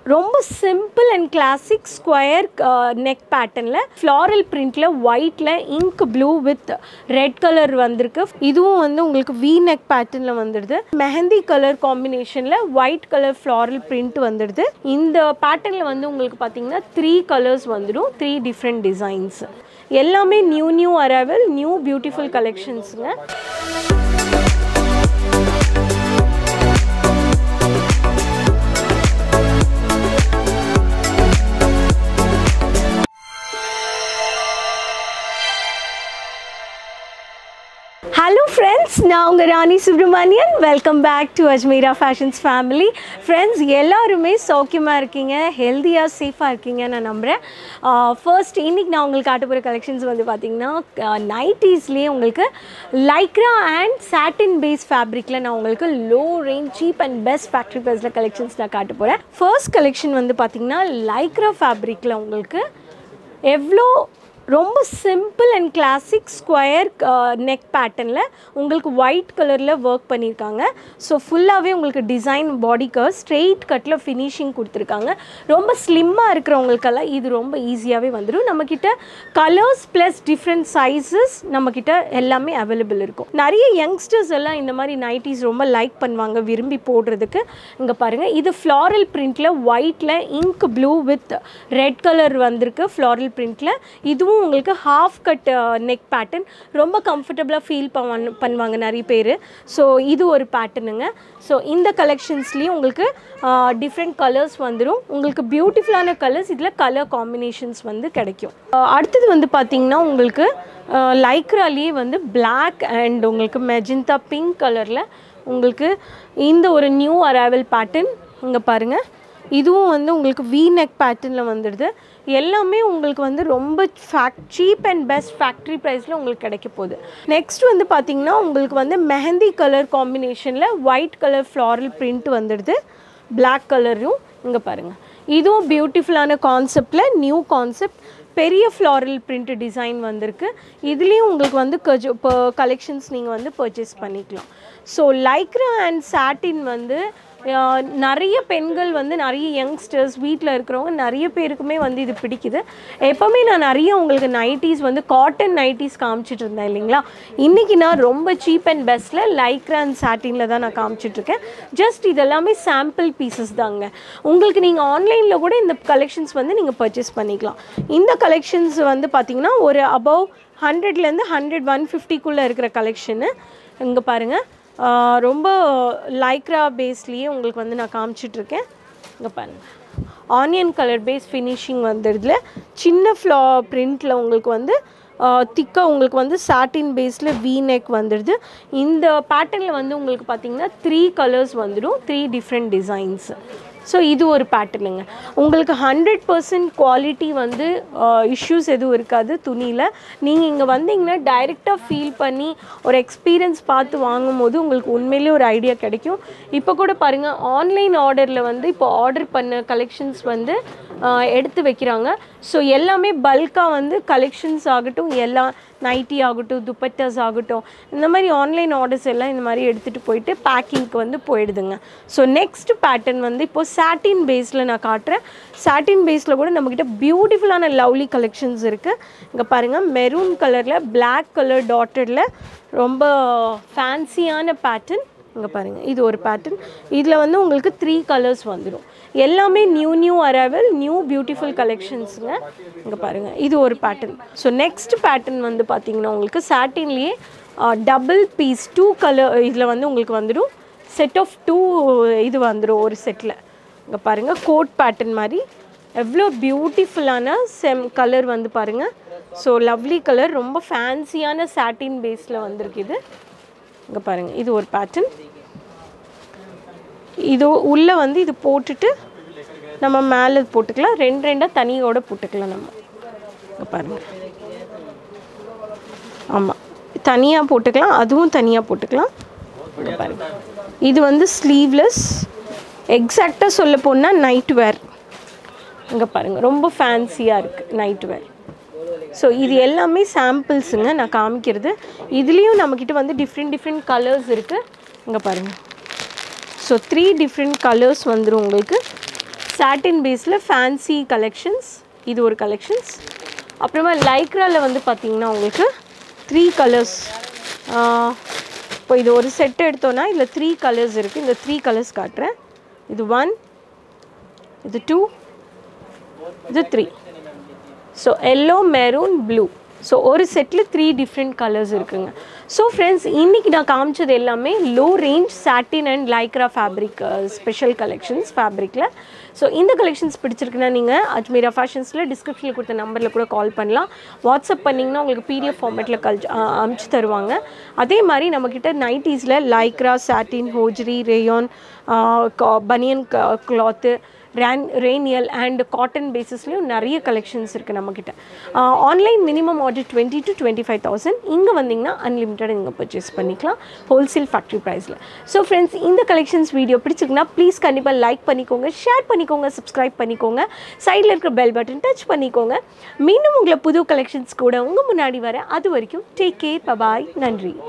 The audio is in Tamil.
ரொம்ப simple and classic square neck பேட்டர்னில் ஃப்ளாரல் பிரிண்டில் ஒயிட்டில் ink blue with red colour வந்திருக்கு இதுவும் வந்து உங்களுக்கு வி நெக் பேட்டர்னில் வந்துடுது மெஹந்தி கலர் காம்பினேஷனில் ஒயிட் கலர் ஃப்ளாரல் பிரிண்ட் வந்துடுது இந்த பேட்டர்னில் வந்து உங்களுக்கு பார்த்தீங்கன்னா த்ரீ கலர்ஸ் வந்துடும் த்ரீ டிஃப்ரெண்ட் டிசைன்ஸ் எல்லாமே new new arrival new beautiful கலெக்ஷன்ஸுங்க ஹலோ ஃப்ரெண்ட்ஸ் நான் உங்கள் Rani Subramanian welcome back to Ajmera fashions family friends எல்லாருமே சௌக்கியமாக இருக்கீங்க ஹெல்த்தியாக சேஃபாக இருக்கீங்க நான் நம்புகிறேன் ஃபர்ஸ்ட் இன்னைக்கு நான் உங்களுக்கு காட்ட போகிற கலெக்ஷன்ஸ் வந்து பார்த்திங்கன்னா நைட்டிஸ்லேயே உங்களுக்கு லைக்ரா அண்ட் சாட்டின் பேஸ் ஃபேப்ரிக்கில் நான் உங்களுக்கு low range cheap and best factory ப்ரைஸில் கலெக்ஷன்ஸ் நான் காட்ட போகிறேன் ஃபர்ஸ்ட் கலெக்ஷன் வந்து பார்த்திங்கன்னா லைக்ரா ஃபேப்ரிக்கில் உங்களுக்கு எவ்வளோ ரொம்ப simple and classic square neck பேட்டர்னில் உங்களுக்கு ஒயிட் கலரில் ஒர்க் பண்ணியிருக்காங்க ஸோ ஃபுல்லாகவே உங்களுக்கு டிசைன் பாடிக்கு ஸ்ட்ரெயிட் கட்டில் ஃபினிஷிங் கொடுத்துருக்காங்க ரொம்ப ஸ்லிம்மாக இருக்கிறவங்களுக்கெல்லாம் இது ரொம்ப ஈஸியாகவே வந்துடும் நம்மக்கிட்ட கலர்ஸ் ப்ளஸ் டிஃப்ரெண்ட் சைஸஸ் நம்மக்கிட்ட எல்லாமே அவைலபிள் இருக்கும் நிறைய யங்ஸ்டர்ஸ் எல்லாம் இந்த மாதிரி நைட்டிஸ் ரொம்ப லைக் பண்ணுவாங்க விரும்பி போடுறதுக்கு இங்கே பாருங்கள் இது ஃப்ளாரல் பிரிண்டில் ஒயிட்டில் ink blue with red colour வந்திருக்கு ஃப்ளாரல் பிரிண்டில் இதுவும் உங்களுக்கு ஹாஃப் கட் நெக் பேட்டர்ன் ரொம்ப கம்ஃபர்டபுளாக ஃபீல் பண்ண பண்ணுவாங்க நிறைய பேர் ஸோ இது ஒரு பேட்டர்னுங்க ஸோ இந்த கலெக்ஷன்ஸ்லேயும் உங்களுக்கு டிஃப்ரெண்ட் கலர்ஸ் வந்துடும் உங்களுக்கு பியூட்டிஃபுல்லான கலர்ஸ் இதில் கலர் காம்பினேஷன்ஸ் வந்து கிடைக்கும் அஹ் அடுத்தது வந்து பார்த்திங்கன்னா உங்களுக்கு லைக்ராலேயே வந்து Black அண்ட் உங்களுக்கு மெஜந்தா பிங்க் கலரில் உங்களுக்கு இந்த ஒரு நியூ அரைவல் பேட்டர்ன் இங்கே பாருங்கள் இதுவும் வந்து உங்களுக்கு வி நெக் பேட்டர்னில் வந்துடுது எல்லாமே உங்களுக்கு வந்து ரொம்ப ஃபேக் சீப் அண்ட் பெஸ்ட் ஃபேக்ட்ரி ப்ரைஸில் உங்களுக்கு கிடைக்க போகுது நெக்ஸ்ட் வந்து பார்த்திங்கன்னா உங்களுக்கு வந்து மெஹந்தி கலர் காம்பினேஷனில் ஒயிட் கலர் ஃப்ளாரல் பிரிண்ட் வந்துடுது பிளாக் கலரும் இங்கே பாருங்கள் இதுவும் பியூட்டிஃபுல்லான கான்செப்டில் நியூ கான்செப்ட் பெரிய ஃப்ளாரல் பிரிண்ட் டிசைன் வந்திருக்கு இதுலேயும் உங்களுக்கு வந்து கஜோ இப்போ கலெக்ஷன்ஸ் நீங்கள் வந்து பர்ச்சேஸ் பண்ணிக்கலாம் ஸோ லைக்ரா அண்ட் சாட்டின் வந்து அஹ், நிறைய பெண்கள் வந்து நிறைய யங்ஸ்டர்ஸ் வீட்டில் இருக்கிறவங்க நிறைய பேருக்குமே வந்து இது பிடிக்குது எப்போவுமே நான் நிறைய உங்களுக்கு நைட்டிஸ் வந்து காட்டன் நைட்டிஸ் காமிச்சிட்டு இருந்தேன் இல்லைங்களா இன்றைக்கி நான் ரொம்ப சீப் அண்ட் பெஸ்ட்டில் லைக்ரா அண்ட் சாட்டினில் தான் நான் காமிச்சிட்ருக்கேன் ஜஸ்ட் இதெல்லாமே சாம்பிள் பீசஸ் தாங்க உங்களுக்கு நீங்கள் ஆன்லைனில் கூட இந்த கலெக்ஷன்ஸ் வந்து நீங்கள் பர்ச்சேஸ் பண்ணிக்கலாம் இந்த கலெக்ஷன்ஸ் வந்து பார்த்திங்கன்னா ஒரு அபவ் ஹண்ட்ரட்லேருந்து ஹண்ட்ரட் ஒன் ஃபிஃப்டிக்குள்ளே இருக்கிற கலெக்ஷனு இங்கே பாருங்கள் ஆஹ் ரொம்ப லைக்ரா பேஸ்லேயே உங்களுக்கு வந்து நான் காமிச்சிட்ருக்கேன் இங்கே பாருங்கள் ஆனியன் கலர் பேஸ் ஃபினிஷிங் வந்துடுதுல சின்ன ஃப்ளா பிரிண்டில் உங்களுக்கு வந்து திக்காக உங்களுக்கு வந்து சாட்டின் பேஸில் வி நெக் வந்துடுது இந்த பேட்டர்னில் வந்து உங்களுக்கு பார்த்தீங்கன்னா த்ரீ கலர்ஸ் வந்துடும் த்ரீ டிஃப்ரெண்ட் டிசைன்ஸ் ஸோ இது ஒரு பேட்டர்னுங்க உங்களுக்கு ஹண்ட்ரட் பர்சன்ட் குவாலிட்டி வந்து இஷ்யூஸ் எதுவும் இருக்காது துணியில் நீங்கள் இங்கே வந்தீங்கன்னா டைரெக்டாக ஃபீல் பண்ணி ஒரு எக்ஸ்பீரியன்ஸ் பார்த்து வாங்கும் போது உங்களுக்கு உண்மையிலேயே ஒரு ஐடியா கிடைக்கும் இப்போ கூட பாருங்கள் ஆன்லைன் ஆர்டரில் வந்து இப்போ ஆர்டர் பண்ண கலெக்ஷன்ஸ் வந்து ஆஹ், எடுத்து வைக்கிறாங்க ஸோ எல்லாமே பல்காக வந்து கலெக்ஷன்ஸ் ஆகட்டும் எல்லா நைட்டி ஆகட்டும் துப்பட்டாஸ் ஆகட்டும் இந்த மாதிரி ஆன்லைன் ஆர்டர்ஸ் எல்லாம் இந்த மாதிரி எடுத்துகிட்டு போயிட்டு பேக்கிங்க்கு வந்து போயிடுதுங்க ஸோ நெக்ஸ்ட் பேட்டர்ன் வந்து இப்போது சாட்டின் பேஸில் நான் காட்டுறேன் சாட்டின் பேஸில் கூட நம்மக்கிட்ட பியூட்டிஃபுல்லான லவ்லி கலெக்ஷன்ஸ் இருக்குது இங்கே பாருங்கள் மெரூன் கலரில் Black கலர் டாட்டடில் ரொம்ப ஃபேன்சியான பேட்டர்ன் இங்கே பாருங்கள் இது ஒரு பேட்டர்ன் இதில் வந்து உங்களுக்கு த்ரீ கலர்ஸ் வந்துடும் எல்லாமே new new arrival new beautiful கலெக்ஷன்ஸுங்க இங்கே பாருங்கள் இது ஒரு பேட்டர்ன் ஸோ நெக்ஸ்ட் பேட்டர்ன் வந்து பார்த்தீங்கன்னா உங்களுக்கு சாட்டின்லேயே டபுள் பீஸ் டூ கலர் இதில் வந்து உங்களுக்கு வந்துடும் செட் ஆஃப் டூ இது வந்துடும் ஒரு செட்டில் இங்கே பாருங்கள் கோட் பேட்டர்ன் மாதிரி எவ்வளோ பியூட்டிஃபுல்லான செம் கலர் வந்து பாருங்கள் ஸோ லவ்லி கலர் ரொம்ப ஃபேன்சியான சாட்டின் பேஸில் வந்திருக்கு இது இங்கே பாருங்கள் இது ஒரு பேட்டர்ன் இது உள்ளே வந்து இது போட்டுட்டு நம்ம மேலே போட்டுக்கலாம் ரெண்டு ரெண்டாக தனியோட போட்டுக்கலாம் நம்ம இங்கே பாருங்கள் ஆமாம் தனியாக போட்டுக்கலாம் அதுவும் தனியாக போட்டுக்கலாம் இங்கே பாருங்கள் இது வந்து ஸ்லீவ்லெஸ் எக்ஸாக்டாக சொல்ல போனால் நைட் வேர் இங்கே பாருங்கள் ரொம்ப ஃபேன்சியாக இருக்குது நைட் வேர் ஸோ இது எல்லாமே சாம்பிள்ஸுங்க நான் காமிக்கிறது இதுலேயும் நம்மக்கிட்ட வந்து டிஃப்ரெண்ட் டிஃப்ரெண்ட் கலர்ஸ் இருக்குது இங்கே பாருங்கள் ஸோ த்ரீ டிஃப்ரெண்ட் கலர்ஸ் வந்துடும் உங்களுக்கு சாட்டின் பேஸில் ஃபேன்சி கலெக்ஷன்ஸ் இது ஒரு கலெக்ஷன்ஸ் அப்புறமா லைக்ராவில் வந்து பார்த்தீங்கன்னா உங்களுக்கு த்ரீ கலர்ஸ் இப்போ இது ஒரு செட் எடுத்தோன்னா இதில் த்ரீ கலர்ஸ் இருக்குது இந்த த்ரீ கலர்ஸ் காட்டுறேன் இது ஒன் இது டூ இது three so yellow maroon blue so ஒரு செட்டில் த்ரீ டிஃப்ரெண்ட் கலர்ஸ் இருக்குங்க ஸோ ஃப்ரெண்ட்ஸ் இன்றைக்கி நான் காமிச்சது எல்லாமே low range satin and lycra fabric special collections ஃபேப்ரிக்கில் ஸோ இந்த கலெக்ஷன்ஸ் பிடிச்சிருக்குன்னா நீங்கள் அஜ்மீரா ஃபேஷன்ஸில் டிஸ்கிரிப்ஷனில் கொடுத்த நம்பரில் கூட கால் பண்ணலாம் வாட்ஸ்அப் பண்ணிங்கன்னா உங்களுக்கு பிடிஎஃப் ஃபார்மேட்டில் கல் அமுச்சு தருவாங்க அதே மாதிரி நம்மக்கிட்ட நைட்டிஸில் லைக்ரா சாட்டின் ஹோஜ்ரி ரேயான் பனியன் கிளாத்து ரேன் ரேனியல் அண்ட் காட்டன் பேசிஸ்லேயும் நிறைய கலெக்ஷன்ஸ் இருக்குது நம்மக்கிட்ட online minimum order twenty to twenty five thousand இங்கே வந்தீங்கன்னா அன்லிமிட்டட் நீங்கள் பர்ச்சேஸ் பண்ணிக்கலாம் ஹோல்சேல் ஃபேக்ட்ரி ப்ரைஸில் ஸோ ஃப்ரெண்ட்ஸ் இந்த கலெக்ஷன்ஸ் வீடியோ பிடிச்சிருக்குன்னா ப்ளீஸ் கண்டிப்பாக லைக் பண்ணிக்கோங்க ஷேர் பண்ணிக்கோங்க சப்ஸ்கிரைப் பண்ணிக்கோங்க சைடில் இருக்கிற பெல் பட்டன் டச் பண்ணிக்கோங்க மீண்டும் உங்களை புது கலெக்ஷன்ஸ் கூட உங்கள் முன்னாடி வர அது வரைக்கும் டேக் கேர் பபாய் நன்றி